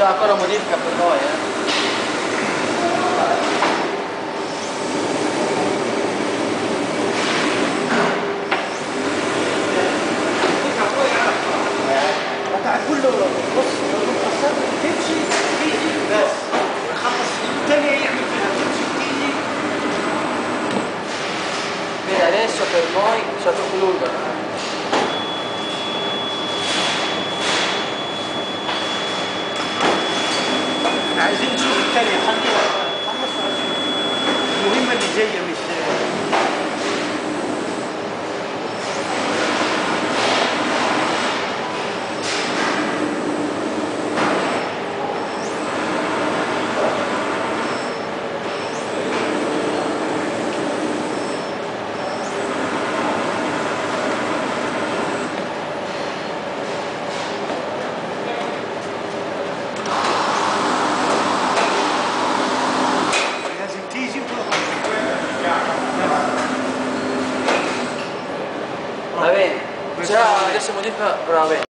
c'è ancora modifica per noi, eh. بتاع كله بص لو المقصات تمشي تيجي بس يخلص الثانية يعمل فيها تمشي تيجي Quindi adesso per noi c'è troppo lunga. احنا عايزين نشوف الثانية خليها خلص المهمة اللي جاية مش لازم تيجي وتخلص Va bene. C'è adesso modifica, va bene.